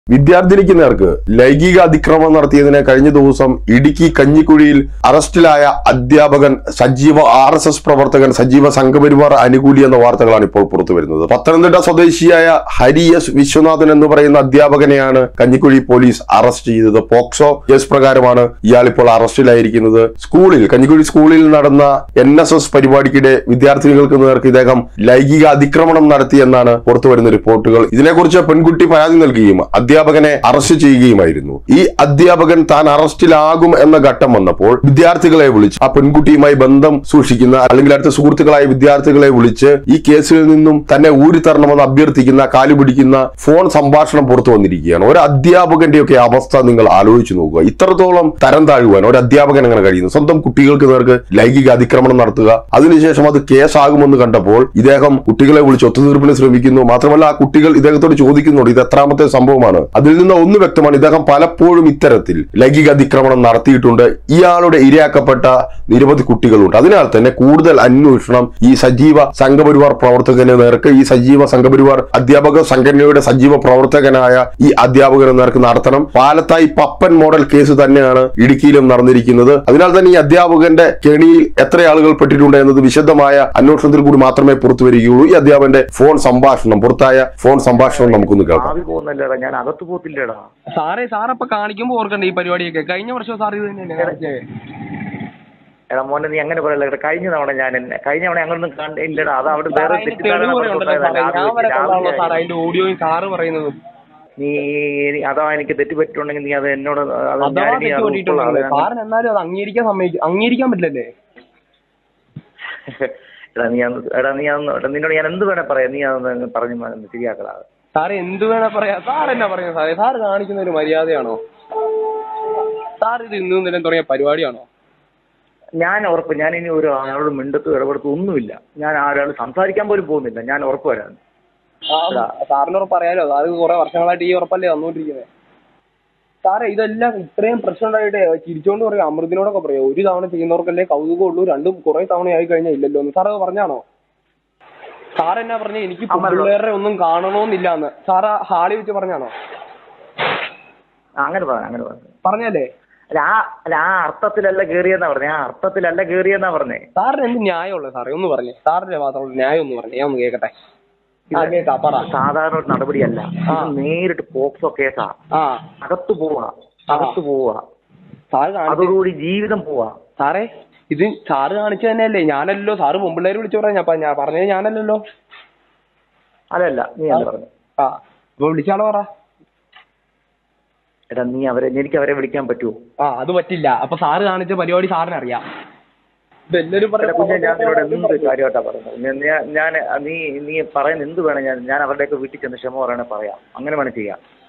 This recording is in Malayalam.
വിദ്യാർത്ഥിനിക്ക് നേർക്ക് ലൈംഗിക അതിക്രമം നടത്തിയതിന് കഴിഞ്ഞ ദിവസം ഇടുക്കി കഞ്ഞിക്കുഴിയിൽ അറസ്റ്റിലായ അധ്യാപകൻ സജീവ ആർ എസ് എസ് പ്രവർത്തകൻ സജീവ സംഘപരിവാർ അനുകൂലി എന്ന വാർത്തകളാണ് ഇപ്പോൾ പുറത്തു വരുന്നത് പത്തനംതിട്ട സ്വദേശിയായ ഹരി എസ് വിശ്വനാഥൻ എന്ന് പറയുന്ന അധ്യാപകനെയാണ് കഞ്ഞിക്കുഴി പോലീസ് അറസ്റ്റ് ചെയ്തത് പോക്സോ കേസ് പ്രകാരമാണ് ഇയാൾ ഇപ്പോൾ അറസ്റ്റിലായിരിക്കുന്നത് സ്കൂളിൽ കഞ്ഞിക്കുഴി സ്കൂളിൽ നടന്ന എൻ എസ് എസ് പരിപാടിക്കിടെ വിദ്യാർത്ഥിനികൾക്ക് നേർക്ക് ഇദ്ദേഹം ലൈംഗിക അതിക്രമണം നടത്തിയെന്നാണ് പുറത്തുവരുന്ന റിപ്പോർട്ടുകൾ ഇതിനെക്കുറിച്ച് പെൺകുട്ടി പരാതി നൽകുകയും അധ്യാപകനെ അറസ്റ്റ് ചെയ്യുകയുമായിരുന്നു ഈ അധ്യാപകൻ താൻ അറസ്റ്റിലാകും എന്ന ഘട്ടം വന്നപ്പോൾ വിദ്യാർത്ഥികളെ വിളിച്ച് ആ പെൺകുട്ടിയുമായി ബന്ധം സൂക്ഷിക്കുന്ന അല്ലെങ്കിൽ അടുത്ത സുഹൃത്തുക്കളായ വിദ്യാർത്ഥികളെ വിളിച്ച് ഈ കേസിൽ നിന്നും തന്നെ ഊരിത്തരണമെന്ന് അഭ്യർത്ഥിക്കുന്ന കാലു പിടിക്കുന്ന ഫോൺ സംഭാഷണം പുറത്തു വന്നിരിക്കുകയാണ് ഒരു അധ്യാപകന്റെയൊക്കെ അവസ്ഥ നിങ്ങൾ ആലോചിച്ച് നോക്കുക ഇത്രത്തോളം തരം താഴുവാൻ ഒരു അധ്യാപകൻ അങ്ങനെ കഴിയുന്നു സ്വന്തം കുട്ടികൾക്ക് നേർക്ക് ലൈംഗിക അതിക്രമണം നടത്തുക അതിനുശേഷം അത് കേസാകുമെന്ന് കണ്ടപ്പോൾ ഇദ്ദേഹം കുട്ടികളെ വിളിച്ച് ഒത്തുതീർപ്പിന് ശ്രമിക്കുന്നു മാത്രമല്ല ആ കുട്ടികൾ ഇദ്ദേഹത്തോട് ചോദിക്കുന്നുണ്ട് ഇത് എത്രാമത്തെ സംഭവമാണ് അതിൽ നിന്ന് ഒന്ന് വ്യക്തമാണ് ഇദ്ദേഹം പലപ്പോഴും ഇത്തരത്തിൽ ലൈംഗിക അതിക്രമണം നടത്തിയിട്ടുണ്ട് ഇയാളുടെ ഇരയാക്കപ്പെട്ട നിരവധി കുട്ടികളുണ്ട് അതിനാൽ തന്നെ കൂടുതൽ അന്വേഷണം ഈ സജീവ സംഘപരിവാർ പ്രവർത്തകന് നേർക്ക് ഈ സജീവ സംഘപരിവാർ അധ്യാപക സംഘടനയുടെ സജീവ പ്രവർത്തകനായ ഈ അധ്യാപകന് നേർക്ക് നടത്തണം പാലത്തായി പപ്പൻ മോഡൽ കേസ് തന്നെയാണ് ഇടുക്കിയിലും നടന്നിരിക്കുന്നത് അതിനാൽ തന്നെ ഈ അധ്യാപകന്റെ കെണിയിൽ എത്ര ആളുകൾ പെട്ടിട്ടുണ്ട് എന്നത് വിശദമായ അന്വേഷണത്തിൽ കൂടി മാത്രമേ പുറത്തു വരികയുള്ളൂ ഈ അധ്യാപകന്റെ ഫോൺ സംഭാഷണം പുറത്തായ ഫോൺ സംഭാഷണം നമുക്കൊന്ന് കേൾക്കാം ആവി പോകുന്നല്ലേടാ ഞാൻ അകത്ത് പോത്തില്ലേടാ സാറേ സാറപ്പൊ കാണിക്കുമ്പോ ഓർക്കണ്ട ഈ പരിപാടിയൊക്കെ കഴിഞ്ഞ വർഷം സാർ ഇത് തന്നെയല്ലേ കാണിച്ചേ എടാ മോനെ നീ അങ്ങനെ പറയല്ല എടാ കഴിഞ്ഞ തവണ ഞാൻ എന്നെ കഴിഞ്ഞ തവണ അങ്ങനൊന്നും കണ്ടില്ലടാ അത് അവിടെ സാർ വേറെ അതിന് തെറ്റിദ്ധാരണ തെളിവ് കുറെ ഉണ്ടല്ലോ സാറേ ഞാൻ വരെ കൊള്ളാമല്ലോ സാർ രാവിലെ അതിന്റെ ഓഡിയോയും സാറ് പറയുന്നത് നീ അതാ എനിക്ക് തെറ്റുപറ്റിട്ടുണ്ടെങ്കിൽ നീ അത് എന്നോട് അത് അഥവാ ഞാൻ ഇനി തെറ്റ് അത് പറ്റിയിട്ടുണ്ടല്ലോ ഉൾക്കൊള്ളാം. സാറിന് എന്നാലും അത് അംഗീകരിക്കാൻ സമ്മതിക്കും അംഗീകരിക്കാൻ പറ്റില്ലല്ലേ എടാ നീ അന്ന് എടാ നീ അന്ന് എടാ നിന്നോട് ഞാൻ എന്ത് വേണേ പറയാം നീ അതൊന്ന് പറഞ്ഞു മ- ശരിയാക്കടാ സാറ് എന്ത് വേണേ പറയാ സാർ എന്നാ പറയുന്നത് സാറേ സാറ് കാണിക്കുന്ന ഒരു മര്യാദയാണോ സാർ ഇത് ഇന്നും ഇന്നലെയും തുടങ്ങിയ പരിപാടിയാണോ ഞാൻ ഉറപ്പ് ഞാൻ ഇനി ഒരു ആളോട് മിണ്ടത്തും ഇടപെടത്തും ഒന്നുമില്ല ഞാൻ ആരോട് സംസാരിക്കാൻ പോലും പോകുന്നില്ല ഞാൻ ഉറപ്പ് വരാൻ ആ, സാറിന് ഉറപ്പ് അറിയാലോ സാറ് കുറെ വർഷങ്ങളായിട്ട് ഈ ഉറപ്പല്ലേ വന്നുകൊണ്ടിരിക്കുന്നത് സാറേ ഇതെല്ലാം ഇത്രയും പ്രശ്നം ഉണ്ടായിട്ട് ചിരിച്ചോണ്ട് പറയും അമൃതിനോടൊക്കെ പറയാം ഒരു തവണ ചെയ്യുന്നവർക്കല്ലേ കൗതുകമുള്ളൂ രണ്ടും കുറെ തവണ ആയി കഴിഞ്ഞാൽ ഇല്ലല്ലോ എന്ന് സാറ് പറഞ്ഞാണോ സാർ എന്നാ പറഞ്ഞ എനിക്ക് അമൃതം. പിള്ളേരെ ഒന്നും കാണണമെന്നില്ല എന്ന് സാറ് ഹാളി വെച്ച് പറഞ്ഞാണോ ആ, അങ്ങനെ പറഞ്ഞു അങ്ങനെ പറഞ്ഞു പറഞ്ഞല്ലേ അല്ല ആ അല്ല ആ അർത്ഥത്തിലല്ല കേറിയെന്നാ പറഞ്ഞേ ആ അർത്ഥത്തിലല്ല കേറിയെന്നാ പറഞ്ഞേ സാറിന് എന്ത് ന്യായമുള്ളത് സാറേ ഒന്ന് പറഞ്ഞേ സാറിന്റെ മാത്രമുള്ള ന്യായം ഒന്ന് പറഞ്ഞേ ഞാൻ ഒന്ന് കേക്കട്ടെ ആ കേക്കാം പറ സാധാരണ ഒരു നടപടിയല്ല ആ. ഇത് നേരിട്ട് പോക്സോ കേസാ ആ അകത്ത് പോവാ അകത്ത് പോവാ സാറ് കാണിച്ച അതോടുകൂടി ജീവിതം പോവാ സാറേ ഇത് സാറ് കാണിച്ചു തന്നെയല്ലേ ഞാനല്ലല്ലോ സാറ് പെമ്പിള്ളേര് വിളിച്ചു പറയാം അപ്പൊ ഞാൻ പറഞ്ഞത് ഞാനല്ലല്ലോ അതല്ല നീ അത് പറഞ്ഞു ആ അപ്പൊ വിളിച്ചാളോ പറ എടാ നീ അവരെ എനിക്ക് അവരെ വിളിക്കാൻ പറ്റുമോ ആ അത് പറ്റില്ല അപ്പൊ സാറ് കാണിച്ച പരിപാടി സാറിന് അറിയാം ഇതെല്ലാരും എടാ കുഞ്ഞെ ഞാൻ നിന്നോട് എന്ത് കാര്യമായിട്ടാ പറയുന്നത് ഞാൻ- ഞാൻ- ഞാൻ നീ നീ പറയുന്ന എന്ത് വേണം ഞാൻ ഞാൻ അവരുടെയൊക്കെ വീട്ടിൽ ചെന്ന് ക്ഷമ പറയണേ പറയാം അങ്ങനെ വേണം ചെയ്യാം